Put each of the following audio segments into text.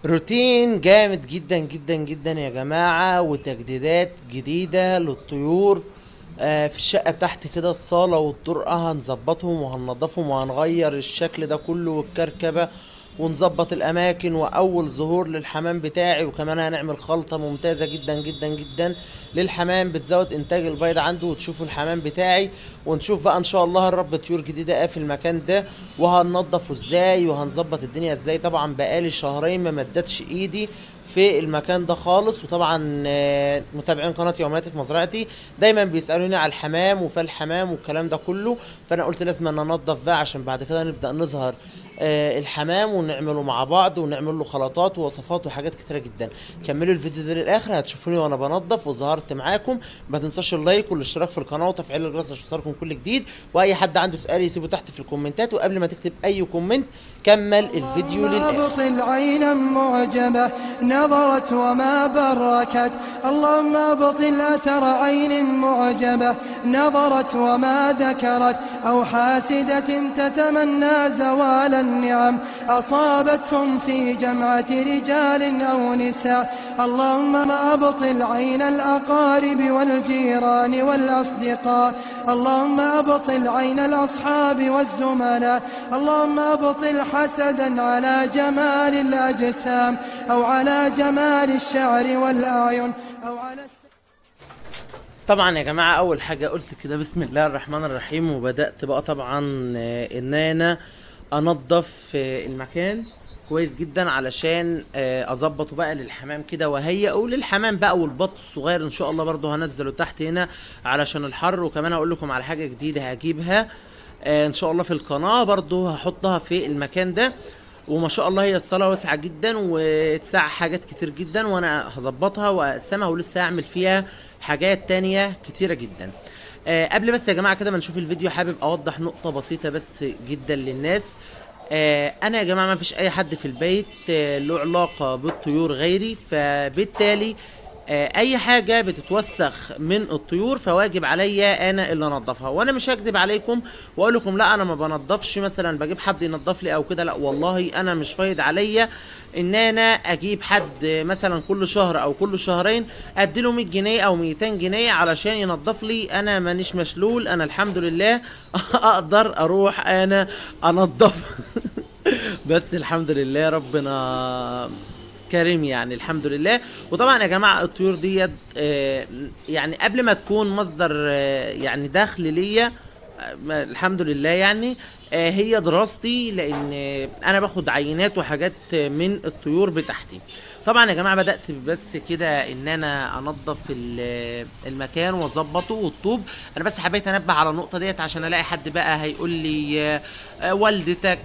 روتين جامد جدا جدا جدا يا جماعة وتجديدات جديدة للطيور آه، في الشقة تحت كده الصالة والطرقة هنظبطهم وهننضفهم وهنغير الشكل ده كله والكركبة ونظبط الأماكن وأول ظهور للحمام بتاعي وكمان هنعمل خلطة ممتازة جدا جدا جدا للحمام بتزود إنتاج البيض عنده وتشوفوا الحمام بتاعي ونشوف بقى إن شاء الله هنربي طيور جديدة إيه في المكان ده وهننضفه إزاي وهنظبط الدنيا إزاي طبعا بقالي شهرين ما مدتش إيدي في المكان ده خالص وطبعا آه، متابعين قناه يومياتي في مزرعتي دايما بيسالوني على الحمام وفي الحمام والكلام ده كله فانا قلت لازم أن انضف بقى عشان بعد كده نبدا نظهر آه، الحمام ونعمله مع بعض ونعمل له خلطات ووصفات وحاجات كتيره جدا كملوا الفيديو ده للاخر هتشوفوني وانا بنضف وظهرت معاكم ما تنساش اللايك والاشتراك في القناه وتفعيل الجرس عشان يوصلكم كل جديد واي حد عنده سؤال يسيبه تحت في الكومنتات وقبل ما تكتب اي كومنت كمل الفيديو للاخر أبطل عينا معجبة نظرت وما بركت اللهم أبطل أثر عين معجبة نظرت وما ذكرت أو حاسدة تتمنى زوال النعم أصابتهم في جمعة رجال أو نساء اللهم أبطل عين الأقارب والجيران والأصدقاء اللهم أبطل عين الأصحاب والزملاء اللهم أبطل حسدا على جمال الأجسام أو على جمال الشعر والأعين أو على طبعا يا جماعة أول حاجة قلت كده بسم الله الرحمن الرحيم وبدأت بقى طبعا آه، إن أنا أنظف آه، المكان كويس جدا علشان آه، أظبطه بقى للحمام كده وهيئه للحمام بقى والبط الصغير إن شاء الله برضه هنزله تحت هنا علشان الحر وكمان هقول لكم على حاجة جديدة هجيبها آه، إن شاء الله في القناة برضه هحطها في المكان ده وما شاء الله هي الصاله واسعه جدا وتسع حاجات كتير جدا وانا هظبطها واقسمها ولسه هعمل فيها حاجات تانية كتيره جدا آه قبل بس يا جماعه كده ما نشوف الفيديو حابب اوضح نقطه بسيطه بس جدا للناس آه انا يا جماعه ما فيش اي حد في البيت آه له علاقه بالطيور غيري فبالتالي آه، اي حاجه بتتوسخ من الطيور فواجب عليا انا اللي انضفها وانا مش هكدب عليكم واقول لكم لا انا ما بنضفش مثلا بجيب حد ينضف لي او كده لا والله انا مش فايد عليا ان انا اجيب حد مثلا كل شهر او كل شهرين اديله 100 جنيه او 200 جنيه علشان ينضف لي انا مانيش مشلول انا الحمد لله اقدر اروح انا انضف بس الحمد لله ربنا كريم يعني الحمد لله وطبعا يا جماعه الطيور ديت آه، يعني قبل ما تكون مصدر آه، يعني دخل ليا آه، ما- الحمد لله يعني آه، هي دراستي لان آه، انا باخد عينات وحاجات آه، من الطيور بتاعتي طبعا يا جماعه بدات بس كده ان انا انظف ال- المكان واظبطه والطوب انا بس حبيت انبه على النقطه ديت عشان الاقي حد بقى هيقول لي آه، آه، والدتك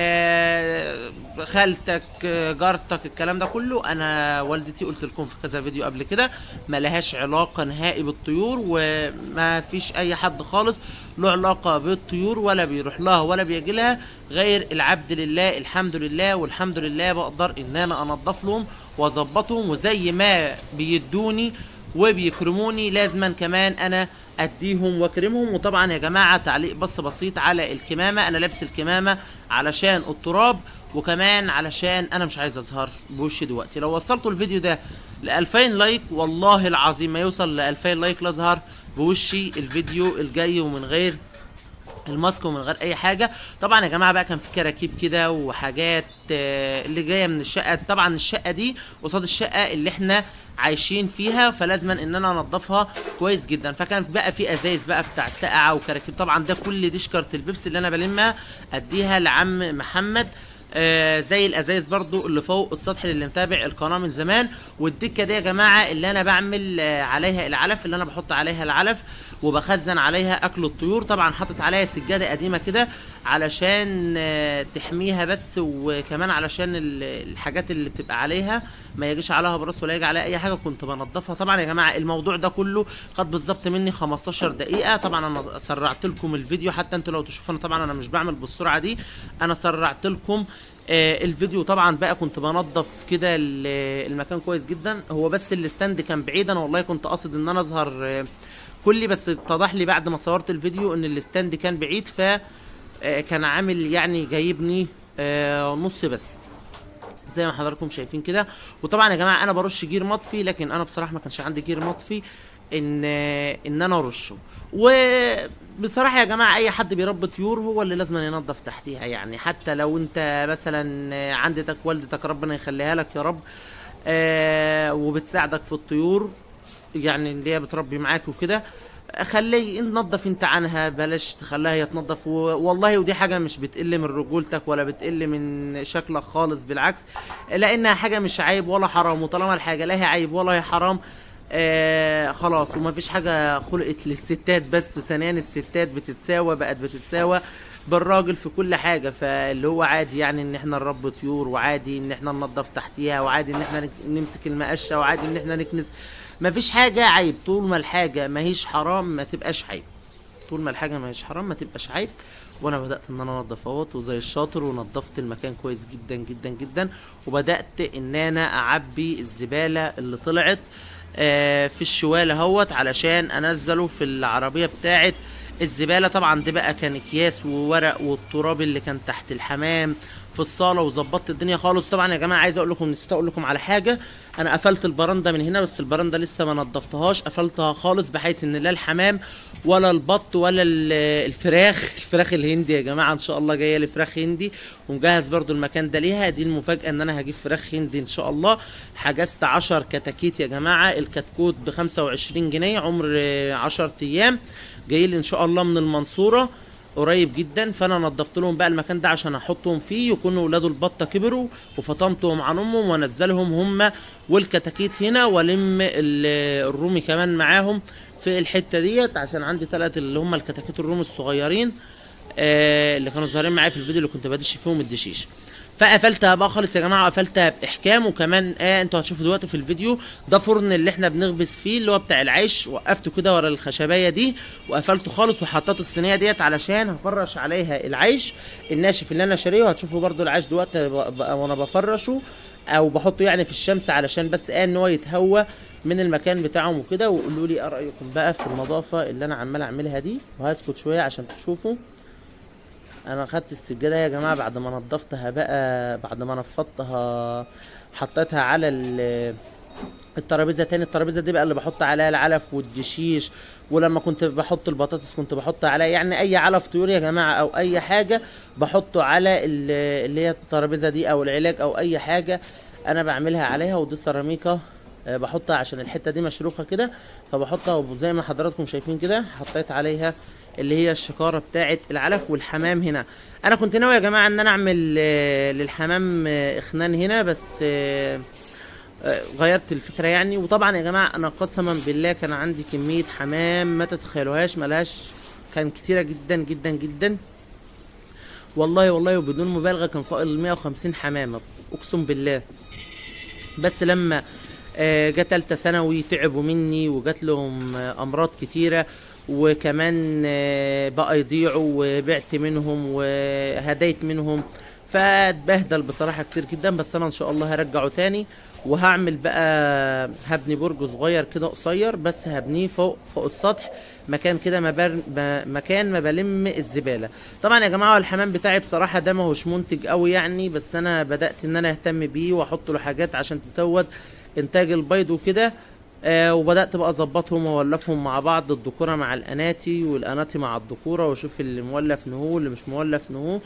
آه، خالتك آه، جارتك الكلام ده كله انا والدتي قلت لكم في كذا فيديو قبل كده ما لهاش علاقه نهائي بالطيور وما فيش اي حد خالص له علاقه بالطيور ولا بيروح لها ولا بيجي لها غير العبد لله الحمد لله والحمد لله بقدر ان انا انضف لهم واظبطهم وزي ما بيدوني وبيكرموني لازما كمان انا اديهم واكرمهم وطبعا يا جماعه تعليق بس بسيط على الكمامه انا لابس الكمامه علشان التراب وكمان علشان انا مش عايز اظهر بوشي دلوقتي لو وصلتوا الفيديو ده ل 2000 لايك والله العظيم ما يوصل ل 2000 لايك لا اظهر بوشي الفيديو الجاي ومن غير الماسك ومن غير اي حاجه طبعا يا جماعه بقى كان في كراكيب كده وحاجات آه، اللي جايه من الشقه طبعا الشقه دي قصاد الشقه اللي احنا عايشين فيها فلازما ان انا انضفها كويس جدا فكان بقى في ازايز بقى بتاع سقعه وكراكيب طبعا ده كل دي شكاره البيبسي اللي انا بلمها اديها لعم محمد آه زي الازايز برضو اللي فوق السطح اللي متابع القناه من زمان والدكه دي يا جماعه اللي انا بعمل آه عليها العلف اللي انا بحط عليها العلف وبخزن عليها اكل الطيور طبعا حاطط عليها سجاده قديمه كده علشان آه تحميها بس وكمان علشان ال- الحاجات اللي بتبقى عليها ما يجيش عليها براس ولا يجي عليها اي حاجه كنت بنضفها طبعا يا جماعه الموضوع ده كله خد بالظبط مني 15 دقيقه طبعا انا سرعت لكم الفيديو حتى انتوا لو تشوفوا انا طبعا انا مش بعمل بالسرعه دي انا سرعت لكم آه الفيديو طبعا بقى كنت بنضف كده ال- المكان كويس جدا هو بس الستاند كان بعيد انا والله كنت قاصد ان انا اظهر آه كلي بس اتضح لي بعد ما صورت الفيديو ان الستاند كان بعيد ف آه، كان عامل يعني جايبني آه، نص بس زي ما حضراتكم شايفين كده وطبعا يا جماعه انا برش جير مطفي لكن انا بصراحه ما كانش عندي جير مطفي ان ان انا ارشه وبصراحه يا جماعه اي حد بيربي طيور هو اللي لازم ينظف تحتيها يعني حتى لو انت مثلا عندك والدتك ربنا يخليها لك يا رب آه وبتساعدك في الطيور يعني اللي هي بتربي معاك وكده خليه نظف انت عنها بلاش تخليها هي تنظف و- والله ودي حاجه مش بتقل من رجولتك ولا بتقل من شكلك خالص بالعكس لانها حاجه مش عيب ولا حرام وطالما الحاجه لا هي عيب ولا هي حرام آه خلاص وما فيش حاجه خلقت للستات بس ثانيا الستات بتتساوى بقت بتتساوى بالراجل في كل حاجه فاللي هو عادي يعني ان احنا نربي طيور وعادي ان احنا ننظف تحتيها وعادي ان احنا نك- نمسك المقشه وعادي ان احنا نكنس مفيش حاجه عيب طول ما الحاجه ما هيش حرام ما تبقاش عيب طول ما الحاجه ما هيش حرام ما تبقاش عيب وانا بدات ان انا انضف اهوت وزي الشاطر ونضفت المكان كويس جدا جدا جدا وبدات ان انا اعبي الزباله اللي طلعت آه، في الشوال اهوت علشان انزله في العربيه بتاعت الزباله طبعا دي بقى كان اكياس وورق والتراب اللي كان تحت الحمام في الصاله وظبطت الدنيا خالص طبعا يا جماعه عايز اقول لكم نسيت اقول لكم على حاجه انا قفلت البرندة من هنا بس البرندة لسه ما نضفتهاش قفلتها خالص بحيث ان لا الحمام ولا البط ولا ال- الفراخ الفراخ الهندي يا جماعه ان شاء الله جايه لي فراخ هندي ومجهز برضو المكان ده ليها دي المفاجاه ان انا هجيب فراخ هندي ان شاء الله حجزت 10 كتاكيت يا جماعه الكتكوت ب 25 جنيه عمر 10 ايام جاي لي ان شاء الله من المنصوره قريب جدا فانا نظفت لهم بقى المكان ده عشان احطهم فيه يكونوا ولاد البطه كبروا وفطمتهم عن امهم وانزلهم هم والكتاكيت هنا والم ال- الرومي كمان معاهم في الحته ديت عشان عندي ثلاث اللي هم الكتاكيت الرومي الصغيرين آه اللي كانوا ظاهرين معايا في الفيديو اللي كنت بدش فيهم الدشيش فقفلتها بقى خالص يا جماعه وقفلتها باحكام وكمان آه انتوا هتشوفوا دلوقتي في الفيديو ده فرن اللي احنا بنخبز فيه اللي هو بتاع العيش وقفته كده ورا الخشبايه دي وقفلته خالص وحطيت الصينيه ديت علشان هفرش عليها العيش الناشف اللي انا شاريه وهتشوفوا برضو العيش دلوقتي ب- ب- وانا بفرشه او بحطه يعني في الشمس علشان بس آه ان هو يتهوى من المكان بتاعهم وكده وقولوا لي ايه رايكم بقى في النظافه اللي انا عمال اعملها دي وهسكت شويه عشان تشوفوا انا خدت السجاده يا جماعه بعد ما نضفتها بقى بعد ما نفضتها حطيتها على ال- الترابيزه تاني الترابيزه دي بقى اللي بحط عليها العلف والدشيش ولما كنت بحط البطاطس كنت بحط عليها يعني اي علف طيور يا جماعه او اي حاجه بحطه على ال- اللي هي الترابيزه دي او العلاج او اي حاجه انا بعملها عليها ودي سيراميكا آه، بحطها عشان الحته دي مشروخه كده فبحطها وزي ما حضراتكم شايفين كده حطيت عليها اللي هي الشكاره بتاعه العلف والحمام هنا انا كنت ناوي يا جماعه ان انا اعمل آه، للحمام آه، اخنان هنا بس آه، آه، غيرت الفكره يعني وطبعا يا جماعه انا قسما بالله كان عندي كميه حمام ما تتخيلوهاش ملهاش كان كتيره جدا جدا جدا والله والله وبدون مبالغه كان فوق ال 150 حمامه اقسم بالله بس لما آه، جت تالتة ثانوي تعبوا مني وجات لهم آه، امراض كتيره وكمان آه، بقى يضيعوا وبعت منهم وهديت منهم فاتبهدل بصراحه كتير جدا بس انا ان شاء الله هرجعه تاني وهعمل بقى هبني برج صغير كده قصير بس هبنيه فوق فوق السطح مكان كده ما بر... ما- مكان ما بلم الزباله طبعا يا جماعه الحمام بتاعي بصراحه ده ما هوش منتج قوي يعني بس انا بدات ان انا اهتم بيه واحط له حاجات عشان تزود انتاج البيض وكده آه وبدات بقى اظبطهم واولفهم مع بعض الذكوره مع الاناتي والاناتي مع الذكوره واشوف اللي مولف نهو واللي مش مولف نهو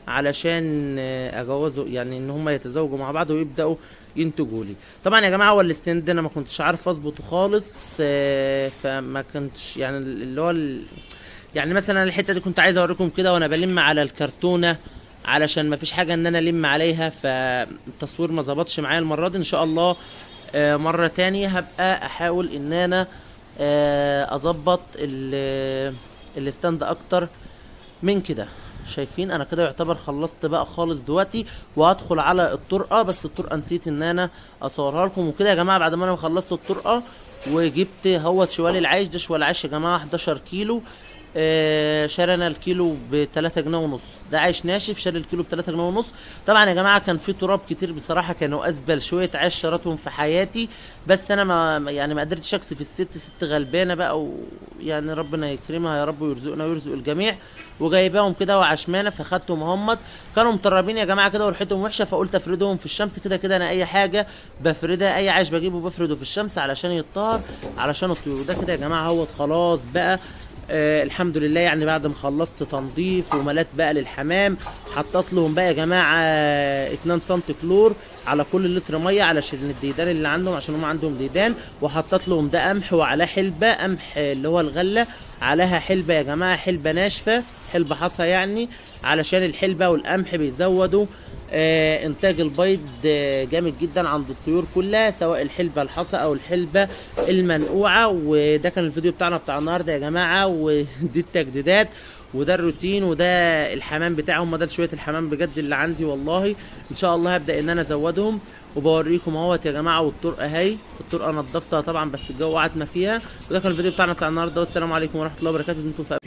علشان آه، اجوزه يعني ان هم يتزوجوا مع بعض ويبداوا ينتجوا لي طبعا يا جماعه هو الستاند ده انا ما كنتش عارف اظبطه خالص آه، فما كنتش يعني اللي هو ال- يعني مثلا الحته دي كنت عايز اوريكم كده وانا بلم على الكرتونه علشان ما فيش حاجه ان انا الم عليها فالتصوير ما ظبطش معايا المره دي ان شاء الله آه، مره تانية هبقى احاول ان انا آه، اظبط ال- الستاند اكتر من كده شايفين انا كده يعتبر خلصت بقى خالص دلوقتي وهدخل على الطرقه بس الطرقه نسيت ان انا اصورها لكم وكده يا جماعه بعد ما انا خلصت الطرقه وجبت هوت شوال العيش ده شوال العيش يا جماعه 11 كيلو آه، شارينا الكيلو ب 3 جنيه ونص ده عيش ناشف شاري الكيلو ب 3 جنيه ونص طبعا يا جماعه كان في تراب كتير بصراحه كانوا ازبل شويه عيش شريتهم في حياتي بس انا ما ما- يعني ما قدرتش اكسف الست ست غلبانه بقى ويعني ربنا يكرمها يا رب ويرزقنا ويرزق الجميع وجايباهم كده وعشمانه فخدتهم همت كانوا مطربين يا جماعه كده وريحتهم وحشه فقلت افردهم في الشمس كده كده انا اي حاجه بفردها اي عيش بجيبه بفرده في الشمس علشان يتطهر علشان الطيور ده كده يا جماعه هو خلاص بقى آه الحمد لله يعني بعد ما خلصت تنظيف وملات بقى للحمام حطيت لهم بقى يا جماعه 2 سم كلور على كل لتر ميه علشان الديدان اللي عندهم عشان هم عندهم ديدان وحطيت لهم ده قمح وعلاه حلبه قمح اللي هو الغله عليها حلبه يا جماعه حلبه ناشفه حلبه حصى يعني علشان الحلبه والقمح بيزودوا آه انتاج البيض آه جامد جدا عند الطيور كلها سواء الحلبه الحصى او الحلبه المنقوعه وده كان الفيديو بتاعنا بتاع النهارده يا جماعه ودي التجديدات وده الروتين وده الحمام بتاعهم ما ده شويه الحمام بجد اللي عندي والله ان شاء الله هبدا ان انا ازودهم وبوريكم اهوت يا جماعه والطرقه اهي الطرقه نضفتها طبعا بس الجو عتمه فيها وده كان الفيديو بتاعنا بتاع النهارده والسلام عليكم ورحمه الله وبركاته انتم في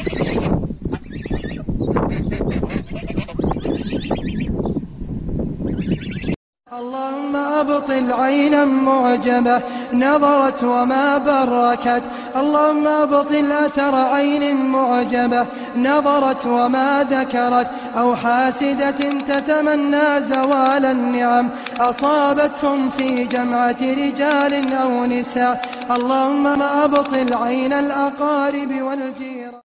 اللهم أبطل عينا معجبة نظرت وما بركت اللهم أبطل أثر عين معجبة نظرت وما ذكرت أو حاسدة تتمنى زوال النعم أصابتهم في جمعة رجال أو نساء اللهم أبطل عين الأقارب والجيران